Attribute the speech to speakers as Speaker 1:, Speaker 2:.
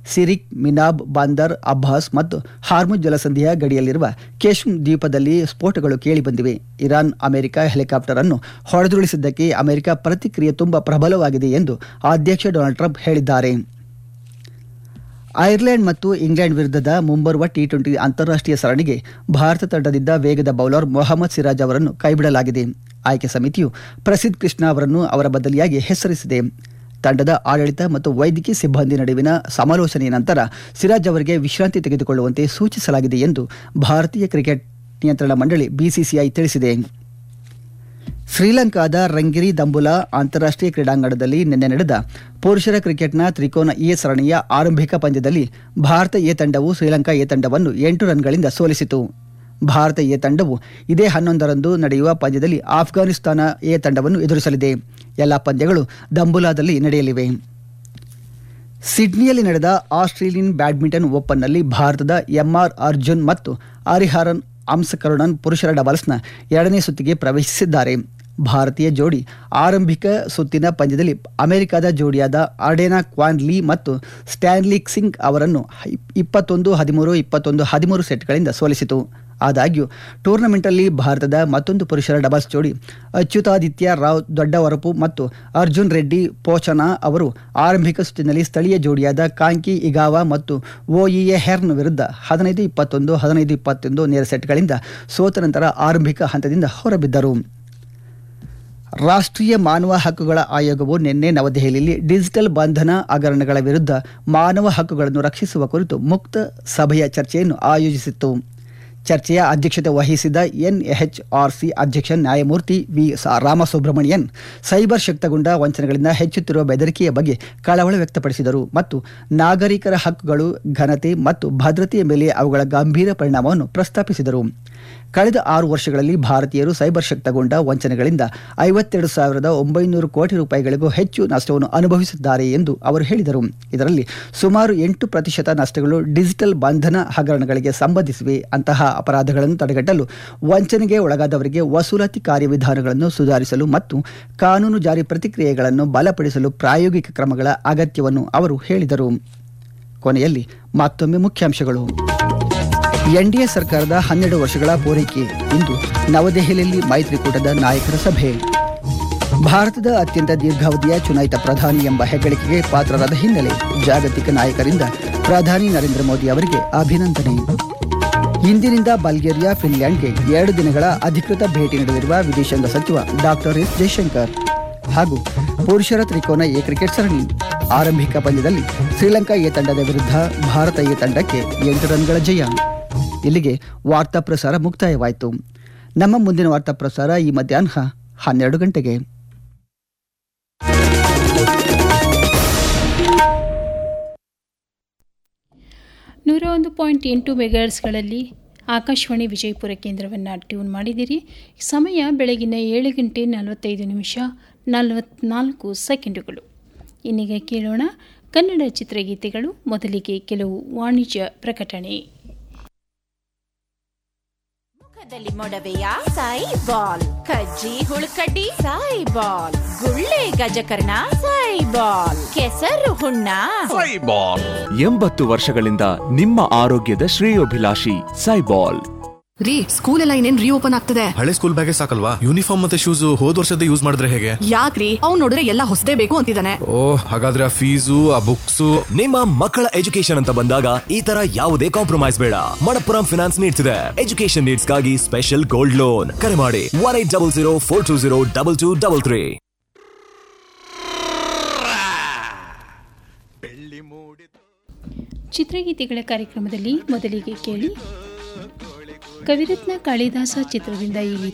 Speaker 1: ಸಿರಿಕ್ ಮಿನಾಬ್ ಬಾಂದರ್ ಅಬ್ಬಾಸ್ ಮತ್ತು ಹಾರ್ಮುಜ್ ಜಲಸಂಧಿಯ ಗಡಿಯಲ್ಲಿರುವ ಕೇಶ್ಮ್ ದ್ವೀಪದಲ್ಲಿ ಸ್ಫೋಟಗಳು ಕೇಳಿಬಂದಿವೆ ಇರಾನ್ ಅಮೆರಿಕ ಹೆಲಿಕಾಪ್ಟರ್ ಅನ್ನು ಹೊಡೆದುರುಳಿಸಿದ್ದಕ್ಕೆ ಅಮೆರಿಕ ಪ್ರತಿಕ್ರಿಯೆ ತುಂಬಾ ಪ್ರಬಲವಾಗಿದೆ ಎಂದು ಅಧ್ಯಕ್ಷ ಡೊನಾಲ್ಡ್ ಟ್ರಂಪ್ ಹೇಳಿದ್ದಾರೆ ಐರ್ಲೆಂಡ್ ಮತ್ತು ಇಂಗ್ಲೆಂಡ್ ವಿರುದ್ಧದ ಮುಂಬರುವ ಟಿ ಟ್ವೆಂಟಿ ಅಂತಾರಾಷ್ಟ್ರೀಯ ಸರಣಿಗೆ ಭಾರತ ತಂಡದಿಂದ ವೇಗದ ಬೌಲರ್ ಮೊಹಮ್ಮದ್ ಸಿರಾಜ್ ಅವರನ್ನು ಕೈಬಿಡಲಾಗಿದೆ ಆಯ್ಕೆ ಸಮಿತಿಯು ಪ್ರಸಿದ್ಧ ಕೃಷ್ಣ ಅವರನ್ನು ಅವರ ಬದಲಿಯಾಗಿ ಹೆಸರಿಸಿದೆ ತಂಡದ ಆಡಳಿತ ಮತ್ತು ವೈದ್ಯಕೀಯ ಸಿಬ್ಬಂದಿ ನಡುವಿನ ಸಮಾಲೋಚನೆಯ ನಂತರ ಸಿರಾಜ್ ಅವರಿಗೆ ವಿಶ್ರಾಂತಿ ತೆಗೆದುಕೊಳ್ಳುವಂತೆ ಸೂಚಿಸಲಾಗಿದೆ ಎಂದು ಭಾರತೀಯ ಕ್ರಿಕೆಟ್ ನಿಯಂತ್ರಣ ಮಂಡಳಿ ಬಿಸಿಸಿಐ ತಿಳಿಸಿದೆ ಶ್ರೀಲಂಕಾದ ರಂಗಿರಿ ದಂಬುಲಾ ಅಂತಾರಾಷ್ಟ್ರೀಯ ಕ್ರೀಡಾಂಗಣದಲ್ಲಿ ನಿನ್ನೆ ನಡೆದ ಪುರುಷರ ಕ್ರಿಕೆಟ್ನ ತ್ರಿಕೋನ ಎ ಸರಣಿಯ ಆರಂಭಿಕ ಪಂದ್ಯದಲ್ಲಿ ಭಾರತ ಎ ತಂಡವು ಶ್ರೀಲಂಕಾ ಎ ತಂಡವನ್ನು ಎಂಟು ರನ್ಗಳಿಂದ ಸೋಲಿಸಿತು ಭಾರತ ಎ ತಂಡವು ಇದೇ ಹನ್ನೊಂದರಂದು ನಡೆಯುವ ಪಂದ್ಯದಲ್ಲಿ ಆಫ್ಘಾನಿಸ್ತಾನ ಎ ತಂಡವನ್ನು ಎದುರಿಸಲಿದೆ ಎಲ್ಲ ಪಂದ್ಯಗಳು ದಂಬುಲಾದಲ್ಲಿ ನಡೆಯಲಿವೆ ಸಿಡ್ನಿಯಲ್ಲಿ ನಡೆದ ಆಸ್ಟ್ರೇಲಿಯನ್ ಬ್ಯಾಡ್ಮಿಂಟನ್ ಓಪನ್ನಲ್ಲಿ ಭಾರತದ ಎಂಆರ್ ಅರ್ಜುನ್ ಮತ್ತು ಹರಿಹರನ್ ಅಂಸಕರುಣನ್ ಪುರುಷರ ಡಬಲ್ಸ್ನ ಎರಡನೇ ಸುತ್ತಿಗೆ ಪ್ರವೇಶಿಸಿದ್ದಾರೆ ಭಾರತೀಯ ಜೋಡಿ ಆರಂಭಿಕ ಸುತ್ತಿನ ಪಂದ್ಯದಲ್ಲಿ ಅಮೆರಿಕದ ಜೋಡಿಯಾದ ಅರ್ಡೆನಾ ಕ್ವಾನ್ ಲೀ ಮತ್ತು ಸ್ಟ್ಯಾನ್ಲಿಕ್ ಸಿಂಗ್ ಅವರನ್ನು ಇಪ್ಪತ್ತೊಂದು ಹದಿಮೂರು ಇಪ್ಪತ್ತೊಂದು ಹದಿಮೂರು ಸೆಟ್ಗಳಿಂದ ಸೋಲಿಸಿತು ಆದಾಗ್ಯೂ ಟೂರ್ನಮೆಂಟಲ್ಲಿ ಭಾರತದ ಮತ್ತೊಂದು ಪುರುಷರ ಡಬಲ್ಸ್ ಜೋಡಿ ಅಚ್ಯುತಾದಿತ್ಯ ರಾವ್ ದೊಡ್ಡವರಪು ಮತ್ತು ಅರ್ಜುನ್ ರೆಡ್ಡಿ ಪೋಚನಾ ಅವರು ಆರಂಭಿಕ ಸುತ್ತಿನಲ್ಲಿ ಸ್ಥಳೀಯ ಜೋಡಿಯಾದ ಕಾಂಕಿ ಇಗಾವಾ ಮತ್ತು ಓಇಎ ಹೆರ್ನ್ ವಿರುದ್ಧ ಹದಿನೈದು ಇಪ್ಪತ್ತೊಂದು ಹದಿನೈದು ಇಪ್ಪತ್ತೊಂದು ನೇರ ಸೆಟ್ಗಳಿಂದ ಸೋತ ನಂತರ ಆರಂಭಿಕ ಹಂತದಿಂದ ಹೊರಬಿದ್ದರು ರಾಷ್ಟ್ರೀಯ ಮಾನವ ಹಕ್ಕುಗಳ ಆಯೋಗವು ನಿನ್ನೆ ನವದೆಹಲಿಯಲ್ಲಿ ಡಿಜಿಟಲ್ ಬಂಧನ ಹಗರಣಗಳ ವಿರುದ್ಧ ಮಾನವ ಹಕ್ಕುಗಳನ್ನು ರಕ್ಷಿಸುವ ಕುರಿತು ಮುಕ್ತ ಸಭೆಯ ಚರ್ಚೆಯನ್ನು ಆಯೋಜಿಸಿತ್ತು ಚರ್ಚೆಯ ಅಧ್ಯಕ್ಷತೆ ವಹಿಸಿದ ಎನ್ಎಚ್ಆರ್ಸಿ ಅಧ್ಯಕ್ಷ ನ್ಯಾಯಮೂರ್ತಿ ವಿ ರಾಮಸುಬ್ರಹ್ಮಣಿಯನ್ ಸೈಬರ್ ಶಕ್ತಗೊಂಡ ವಂಚನೆಗಳಿಂದ ಹೆಚ್ಚುತ್ತಿರುವ ಬೆದರಿಕೆಯ ಬಗ್ಗೆ ಕಳವಳ ವ್ಯಕ್ತಪಡಿಸಿದರು ಮತ್ತು ನಾಗರಿಕರ ಹಕ್ಕುಗಳು ಘನತೆ ಮತ್ತು ಭದ್ರತೆಯ ಮೇಲೆ ಅವುಗಳ ಗಂಭೀರ ಪರಿಣಾಮವನ್ನು ಪ್ರಸ್ತಾಪಿಸಿದರು ಕಳೆದ ಆರು ವರ್ಷಗಳಲ್ಲಿ ಭಾರತೀಯರು ಸೈಬರ್ ಶಕ್ತಗೊಂಡ ವಂಚನೆಗಳಿಂದ ಐವತ್ತೆರಡು ಸಾವಿರದ ಒಂಬೈನೂರು ಕೋಟಿ ರೂಪಾಯಿಗಳಿಗೂ ಹೆಚ್ಚು ನಷ್ಟವನ್ನು ಅನುಭವಿಸಿದ್ದಾರೆ ಎಂದು ಅವರು ಹೇಳಿದರು ಇದರಲ್ಲಿ ಸುಮಾರು ಎಂಟು ಪ್ರತಿಶತ ನಷ್ಟಗಳು ಡಿಜಿಟಲ್ ಬಂಧನ ಹಗರಣಗಳಿಗೆ ಸಂಬಂಧಿಸಿವೆ ಅಂತಹ ಅಪರಾಧಗಳನ್ನು ತಡೆಗಟ್ಟಲು ವಂಚನೆಗೆ ಒಳಗಾದವರಿಗೆ ವಸೂಲಾತಿ ಕಾರ್ಯವಿಧಾನಗಳನ್ನು ಸುಧಾರಿಸಲು ಮತ್ತು ಕಾನೂನು ಜಾರಿ ಪ್ರತಿಕ್ರಿಯೆಗಳನ್ನು ಬಲಪಡಿಸಲು ಪ್ರಾಯೋಗಿಕ ಕ್ರಮಗಳ ಅಗತ್ಯವನ್ನು ಅವರು ಹೇಳಿದರು ಕೊನೆಯಲ್ಲಿ ಮತ್ತೊಮ್ಮೆ ಮುಖ್ಯಾಂಶಗಳು ಎನ್ಡಿಎ ಸರ್ಕಾರದ ಹನ್ನೆರಡು ವರ್ಷಗಳ ಪೂರೈಕೆ ಇಂದು ನವದೆಹಲಿಯಲ್ಲಿ ಮೈತ್ರಿಕೂಟದ ನಾಯಕರ ಸಭೆ ಭಾರತದ ಅತ್ಯಂತ ದೀರ್ಘಾವಧಿಯ ಚುನಾಯಿತ ಪ್ರಧಾನಿ ಎಂಬ ಹೆಗ್ಗಳಿಕೆಗೆ ಪಾತ್ರರಾದ ಹಿನ್ನೆಲೆ ಜಾಗತಿಕ ನಾಯಕರಿಂದ ಪ್ರಧಾನಿ ನರೇಂದ್ರ ಮೋದಿ ಅವರಿಗೆ ಅಭಿನಂದನೆ ಇಂದಿನಿಂದ ಬಲ್ಗೇರಿಯಾ ಫಿನ್ಲ್ಯಾಂಡ್ಗೆ ಎರಡು ದಿನಗಳ ಅಧಿಕೃತ ಭೇಟಿ ನೀಡಲಿರುವ ವಿದೇಶಾಂಗ ಸಚಿವ ಡಾಕ್ಟರ್ ಎಸ್ ಜಯಶಂಕರ್ ಹಾಗೂ ಪುರುಷರ ತ್ರಿಕೋನ ಎ ಕ್ರಿಕೆಟ್ ಸರಣಿ ಆರಂಭಿಕ ಪಂದ್ಯದಲ್ಲಿ ಶ್ರೀಲಂಕಾ ಎ ತಂಡದ ವಿರುದ್ಧ ಭಾರತ ಎ ತಂಡಕ್ಕೆ ಎಂಟು ರನ್ಗಳ ಜಯ ಇಲ್ಲಿಗೆ ವಾರ್ತಾ ಪ್ರಸಾರ ಮುಕ್ತಾಯವಾಯಿತು ನಮ್ಮ ಮುಂದಿನ ವಾರ್ತಾ ಪ್ರಸಾರ ಈ ಮಧ್ಯಾಹ್ನ ಹನ್ನೆರಡು ಗಂಟೆಗೆ
Speaker 2: ನೂರ ಒಂದು ಪಾಯಿಂಟ್ ಎಂಟು ಮೆಗಾಟ್ಸ್ಗಳಲ್ಲಿ ಆಕಾಶವಾಣಿ ವಿಜಯಪುರ ಕೇಂದ್ರವನ್ನು ಟ್ಯೂನ್ ಮಾಡಿದಿರಿ ಸಮಯ ಬೆಳಗಿನ ಏಳು ಗಂಟೆ ನಲವತ್ತೈದು ನಿಮಿಷ ನಲವತ್ನಾಲ್ಕು ಸೆಕೆಂಡುಗಳು ಇನ್ನೀಗ ಕೇಳೋಣ ಕನ್ನಡ ಚಿತ್ರಗೀತೆಗಳು ಮೊದಲಿಗೆ ಕೆಲವು ವಾಣಿಜ್ಯ ಪ್ರಕಟಣೆ
Speaker 3: ಮುಖದಲ್ಲಿ ಮೊಡವೆಯ ಸಾಯಿ ಬಾಲ್ ಕಜ್ಜಿ ಹುಳುಕಡ್ಡಿ ಸಾಯಿ ಬಾಲ್ ಗುಳ್ಳೆ ಗಜಕರ್ಣ ಸಾಯಿ ಬಾಲ್ ಕೆಸರು ಹುಣ್ಣ
Speaker 4: ಸೈಬಾಲ್ ಎಂಬತ್ತು ವರ್ಷಗಳಿಂದ ನಿಮ್ಮ ಆರೋಗ್ಯದ ಶ್ರೇಯೋಭಿಲಾಷಿ ಸೈಬಾಲ್
Speaker 5: ರೀ ಸ್ಕೂಲ್ ಎಲ್ಲ ಇನ್ನೇನ್ ರೀಓಪನ್ ಆಗ್ತದೆ
Speaker 6: ಹಳೆ ಸ್ಕೂಲ್ ಬ್ಯಾಗೆ ಸಾಕಲ್ವಾ ಯೂನಿಫಾರ್ಮ್ ಮತ್ತೆ ಶೂಸ್ ಹೋದ್ ವರ್ಷದ ಯೂಸ್ ಮಾಡಿದ್ರೆ ಹೇಗೆ
Speaker 5: ಯಾಕ್ರಿ ಅವ್ನು ನೋಡಿದ್ರೆ ಎಲ್ಲ ಹೊಸದೇ ಬೇಕು ಅಂತಿದ್ದಾನೆ
Speaker 6: ಓ ಹಾಗಾದ್ರೆ ಆ ಫೀಸು ಆ ಬುಕ್ಸು
Speaker 7: ನಿಮ್ಮ ಮಕ್ಕಳ ಎಜುಕೇಶನ್ ಅಂತ ಬಂದಾಗ ಈ ತರ ಯಾವುದೇ ಕಾಂಪ್ರಮೈಸ್ ಬೇಡ ಮಣಪ್ಪುರಂ ಫಿನಾನ್ಸ್ ನೀಡ್ತಿದೆ ಎಜುಕೇಶನ್ ನೀಡ್ಸ್ಗಾಗಿ ಸ್ಪೆಷಲ್ ಗೋಲ್ಡ್ ಲೋನ್ ಕರೆ ಮಾಡಿ one eight double zero four two zero double two double three
Speaker 2: ಚಿತ್ರಗೀತೆಗಳ ಕಾರ್ಯಕ್ರಮದಲ್ಲಿ ಮೊದಲಿಗೆ ಕೇಳಿ ಕವಿರತ್ನ ಕಾಳಿದಾಸ ಚಿತ್ರದಿಂದ ಈ ಗೀತೆ